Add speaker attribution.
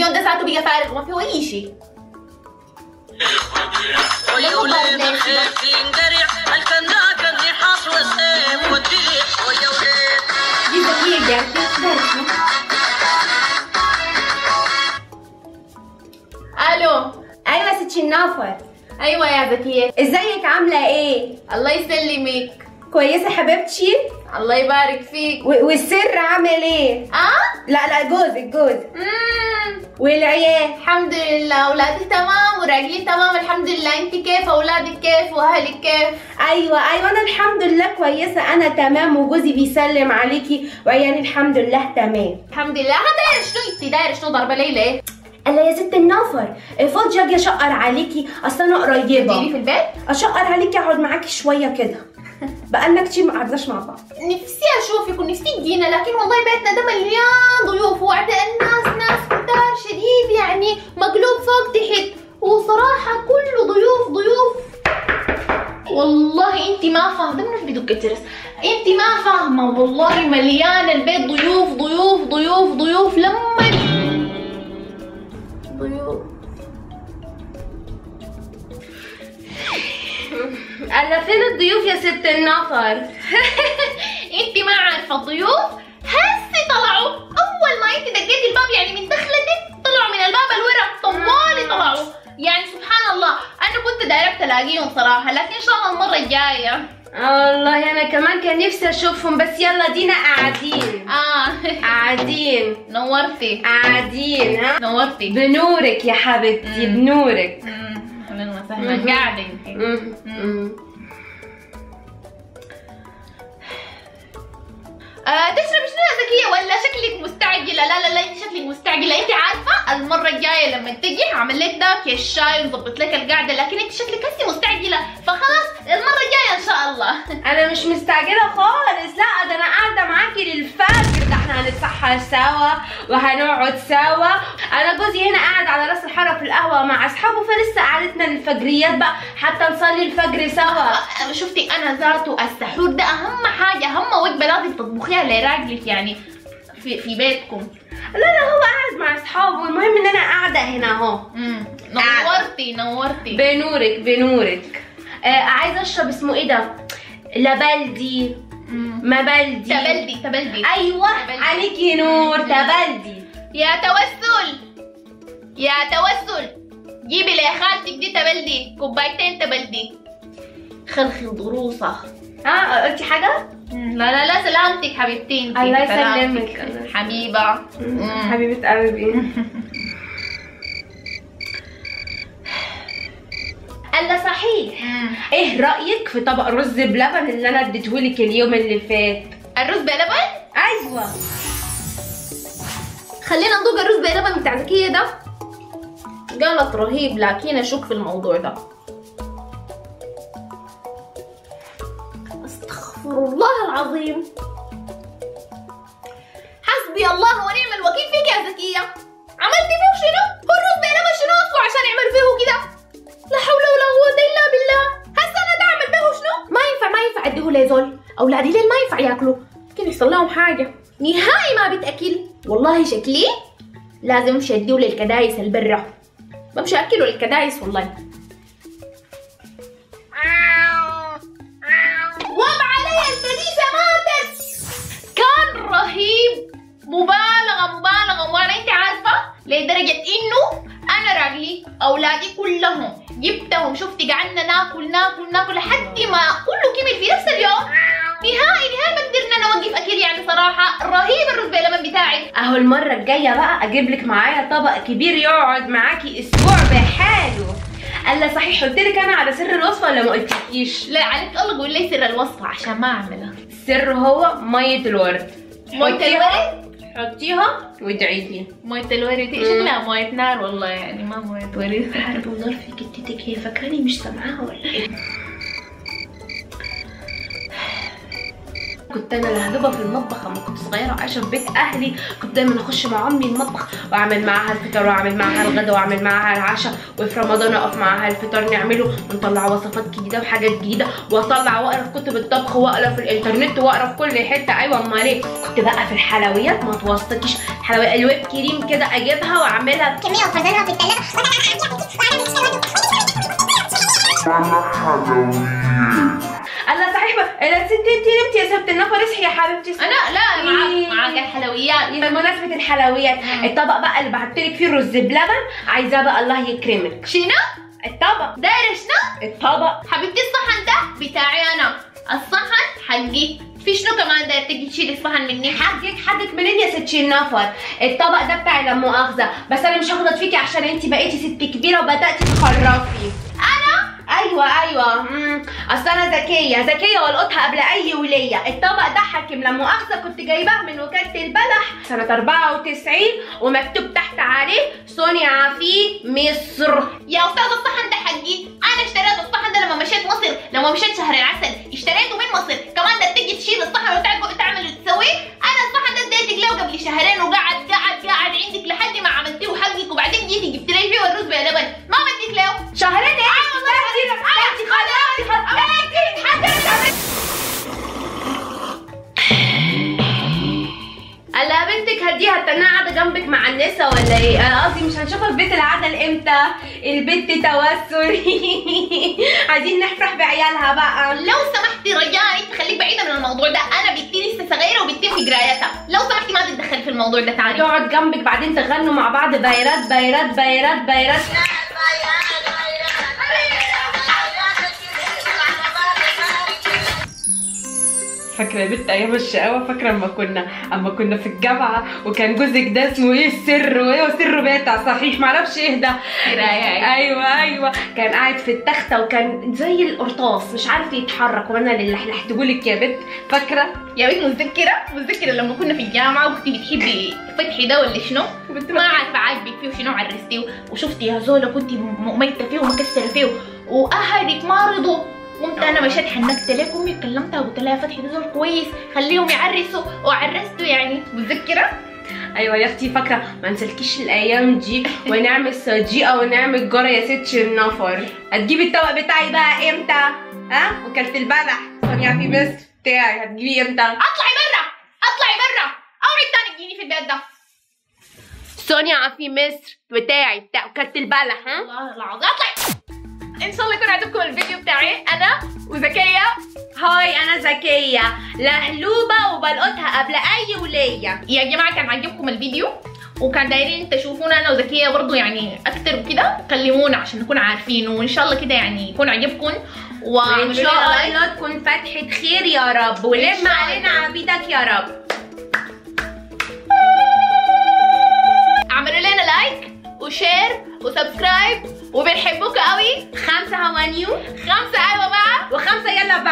Speaker 1: التلفزيون ده ساعته بقى فارغ وما فيه اي شيء
Speaker 2: ويا ولاد الخير ينقرع الكنداك النحاس والسيف والديك ويا ولاد
Speaker 1: دي ذكية دي عرفتي ده شنو؟ الو
Speaker 3: ايوه ست شنافر
Speaker 1: ايوه يا ذكية
Speaker 3: ازيك عامله ايه
Speaker 1: الله يسلمك
Speaker 3: كويسه حبيبتي
Speaker 1: الله يبارك فيك
Speaker 3: و- والسر عامل ايه
Speaker 1: اه
Speaker 3: لا لا جوزك جوزك
Speaker 1: امم
Speaker 3: والعيال
Speaker 1: الحمد لله اولادي تمام وراجلين تمام الحمد لله انت كيف اولادك كيف واهلك كيف
Speaker 3: ايوه ايوه انا الحمد لله كويسه انا تمام وجوزي بيسلم عليكي وعيالي الحمد لله تمام
Speaker 1: الحمد لله ها داير شنو انت داير شنو ضربه ليلى ايه
Speaker 3: الا يا ست النفر فاضيه اجي اشقر عليكي اصل انا
Speaker 1: تجيلي
Speaker 3: قريبه
Speaker 1: في البيت
Speaker 3: اشقر عليكي اقعد معاكي شويه كده بقالنا كتير ما قعدناش مع بعض
Speaker 1: نفسي اشوفك ونفسي تجينا لكن والله بيتنا ده مليان ضيوف وعداء الناس ناس كتار شديد يعني مقلوب فوق تحت وصراحة كله ضيوف ضيوف والله انت ما فاهمة ده منو بدق الجرس انت ما فاهمة والله مليان البيت ضيوف ضيوف ضيوف ضيوف لما ضيوف
Speaker 3: الا فين الضيوف يا ست النفر
Speaker 1: انت ما عارفه الضيوف هسه طلعوا اول ما انت دقيتي الباب يعني من دخلتك طلعوا من الباب الورا طوالي طلعوا يعني سبحان الله انا كنت دايره الاقيهم صراحه لكن ان شاء الله المره الجايه
Speaker 3: والله انا كمان كان نفسي اشوفهم بس يلا دينا قاعدين
Speaker 1: اه
Speaker 3: قاعدين
Speaker 1: نورتي
Speaker 3: قاعدين ها
Speaker 1: نورتي
Speaker 3: بنورك يا حبيبتي
Speaker 1: مم.
Speaker 3: بنورك
Speaker 1: أمم، اهلا وسهلا
Speaker 3: مهم.
Speaker 1: قاعده انت
Speaker 3: مم. مم.
Speaker 1: آه تشربي شنو يا زكية ولا شكلك مستعجلة لا لا لا انت شكلك مستعجلة انت عارفة المرة الجاية لما تجي هعمل لك داك الشاي ونظبط لك القعدة لكن انت شكلك هسه مستعجلة فخلاص المرة الجاية ان شاء الله
Speaker 3: انا مش مستعجله خالص لا ده انا قاعده معاكي للفجر ده احنا هنتسحر سوا وهنقعد سوا انا جوزي هنا قاعد على راس الحاره في القهوه مع اصحابه فلسه قعدتنا للفجريات بقى حتى نصلي الفجر سوا
Speaker 1: آه، شفتي انا ذاته السحور ده اهم حاجة اهم وجبة لازم تطبخيها لراجلك يعني في في بيتكم
Speaker 3: لا لا هو قاعد مع اصحابه المهم ان انا قاعده هنا اهو
Speaker 1: امم
Speaker 3: قاعدة.
Speaker 1: نورتي نورتي
Speaker 3: بنورك بنورك آه عايزه اشرب اسمه ايه ده لبلدي
Speaker 1: مم.
Speaker 3: ما بلدي
Speaker 1: تبلدي تبلدي
Speaker 3: ايوه
Speaker 1: تبلدي.
Speaker 3: عليكي نور تبلدي
Speaker 1: يا توسل يا توسل جيبي لي خالتك دي تبلدي كوبايتين تبلدي خلخي ضروسة
Speaker 3: ها قلتي حاجه
Speaker 1: لا لا لا سلامتك حبيبتي انتي
Speaker 3: الله
Speaker 1: سلامتك.
Speaker 3: يسلمك.
Speaker 1: حبيبة مم.
Speaker 3: حبيبه قلبي الا صحيح
Speaker 1: مم.
Speaker 3: ايه رايك في طبق رز بلبن اللي انا اديتهولك اليوم اللي فات
Speaker 1: الرز بلبن
Speaker 3: ايوه
Speaker 1: خلينا ندوق الرز بلبن بتاع زكية ده قالت رهيب لكن اشك في الموضوع ده استغفر الله العظيم حسبي الله ونعم الوكيل فيك يا زكية عملتي فيه شنو؟ هو الرز بلبن شنو اصله عشان يعمل فيه كده؟ لا حول ولا قوة الا بالله هسه انا ده اعمل به شنو؟ ما ينفع ما ينفع اديه لزول اولادي ليه ما ينفع ياكلوا يمكن يحصل لهم حاجة نهائي ما بتاكل والله شكلي لازم امشي اديه للكدايس البرة بمشي اكله للكدايس والله وضع علي الكنيسة ماتت كان رهيب مبالغة مبالغة وانا انت عارفة لدرجة انه انا راجلي اولادي كلهم جبتهم شفتي قعدنا ناكل ناكل ناكل لحد ما كله كمل في نفس اليوم نهائي نهائي ما قدرنا نوقف اكل يعني صراحة رهيب الرز بلبن بتاعي
Speaker 3: اهو المره الجايه بقى اجيب لك معايا طبق كبير يقعد معاكي اسبوع بحاله الا صحيح قلت لك انا على سر الوصفه ولا ما قلتلكيش
Speaker 1: لا عليك الله قول لي سر الوصفة عشان ما اعملها
Speaker 3: السر هو ميه الورد
Speaker 1: موية
Speaker 3: حطيها-
Speaker 1: الورد
Speaker 3: حطيها وادعي لي
Speaker 1: موية الورد دي شكلها موية نار والله يعني ما موية ورد
Speaker 3: حرب ونار في جدتك هي فاكراني مش سامعاها ولا ايه كنت انا لهدبه في المطبخ لما كنت صغيره وعايشه في بيت اهلي كنت دايما اخش مع امي المطبخ واعمل معاها الفطار واعمل معاها الغدا واعمل معاها العشاء وفي رمضان اقف معاها الفطار نعمله ونطلع وصفات جديده وحاجات جديده واطلع واقرا في كتب الطبخ واقرا في الانترنت واقرا في كل حته ايوه امال ايه كنت بقى في الحلويات ما توصلكيش حلويات الويب كريم كده اجيبها واعملها
Speaker 4: كمية وفرزانها في التلاجة
Speaker 3: الله صحيح بقى اذا انت انت نمتي يا سبت النفر اصحي يا حبيبتي
Speaker 1: انا لا معاك
Speaker 3: إيه.
Speaker 1: معاك الحلويات
Speaker 3: بمناسبة الحلويات الطبق بقى اللي بعتلك فيه الرز بلبن عايزاه بقى الله يكرمك
Speaker 1: شنو؟
Speaker 3: الطبق
Speaker 1: دايرة شنو؟
Speaker 3: الطبق
Speaker 1: حبيبتي الصحن ده بتاعي انا الصحن حقي في شنو كمان داير تجي تشيل الصحن مني
Speaker 3: حقك حقك منين يا ستي النفر الطبق ده بتاعي لا مؤاخذة بس انا مش هغلط فيكي عشان انت بقيتي ست كبيرة وبدأتي تخرفي
Speaker 1: انا
Speaker 3: ايوه ايوه امم اصل انا ذكيه ذكيه والقطها قبل اي وليه الطبق ده حاكم لا مؤاخذه كنت جايباه من وكاله البلح سنه 94 ومكتوب تحت عليه صنع في مصر
Speaker 1: يا استاذ الصحن ده حقي انا اشتريت الصحن ده لما مشيت مصر لما مشيت شهر العسل اشتريته من مصر كمان ده تيجي تشيل الصحن وتعمل تعمل وتسويه انا الصحن ده اديتك له قبل شهرين وقعد قعد قعد عندك لحد ما عملتيه حقك وبعدين جيتي جبت لي فيه الرز بلبن ما بديك له
Speaker 3: شهرين ايه انت انت خلاص الله يا بنتك هديها التناعة قاعدة جنبك مع النسا ولا ايه؟ انا قصدي مش هنشوفها في بيت العدل امتى؟ البت توسل عايزين نفرح بعيالها بقى
Speaker 1: لو سمحتي رجائي خليك بعيدة من الموضوع ده انا بنتي لسه صغيرة وبنتي في قرايتها لو سمحتي ما تتدخلي في الموضوع ده تعالي
Speaker 3: يقعد جنبك بعدين تغنوا مع بعض بايرات بايرات بايرات بايرات فاكرة يا بنت أيام الشقاوة فاكرة أما كنا أما كنا في الجامعة وكان جوزك ده اسمه إيه السر وإيه سر باتع صحيح معرفش إيه ده
Speaker 1: قراية.
Speaker 3: أيوه أيوه كان قاعد في التختة وكان زي القرطاس مش عارف يتحرك وأنا اللي لحلحتهولك يا بنت فاكرة
Speaker 1: يا بنت متذكرة متذكرة لما كنا في الجامعة وكنتي بتحبي فتحي ده ولا شنو؟ ما عارفة عاجبك فيه وشنو عرستيه وشفتي يا زولا كنتي مميتة فيه ومكسرة فيه وأهلك ما رضوا قمت انا مشيت حنكت لك امي كلمتها وقلت لها فتحي ده زول كويس خليهم يعرسوا وعرسته يعني متذكرة؟
Speaker 3: ايوه يا اختي فاكره ما نسلكيش الايام دي ونعمل صديقه ونعمل جاره يا ستي النفر هتجيبي الطبق بتاعي بقى امتى ها وكلت البلح صنيع في مصر بتاعي هتجيبيه امتى
Speaker 1: اطلعي برا اطلعي برا اوعي تاني تجيني في البيت ده
Speaker 3: صنيع في مصر بتاعي بتاع وكلت البلح ها
Speaker 1: والله العظيم اطلعي ان شاء الله يكون عجبكم الفيديو بتاعي انا وزكية
Speaker 3: هاي انا زكيه لهلوبه وبلقطها قبل اي وليه
Speaker 1: يا جماعه كان عجبكم الفيديو وكان دايرين تشوفونا انا وزكيه برضو يعني اكتر وكده كلمونا عشان نكون عارفين وان شاء الله كده يعني يكون عجبكم
Speaker 3: وان شاء
Speaker 1: الله
Speaker 3: الله تكون فتحه خير يا رب ولم
Speaker 1: شاء
Speaker 3: علينا
Speaker 1: الله.
Speaker 3: عبيدك يا رب
Speaker 1: اعملوا لنا لايك وشير وسبسكرايب وبنحبكم قوي
Speaker 3: خمسه هوانيو
Speaker 1: خمسه ايوه بقى
Speaker 3: وخمسه يلا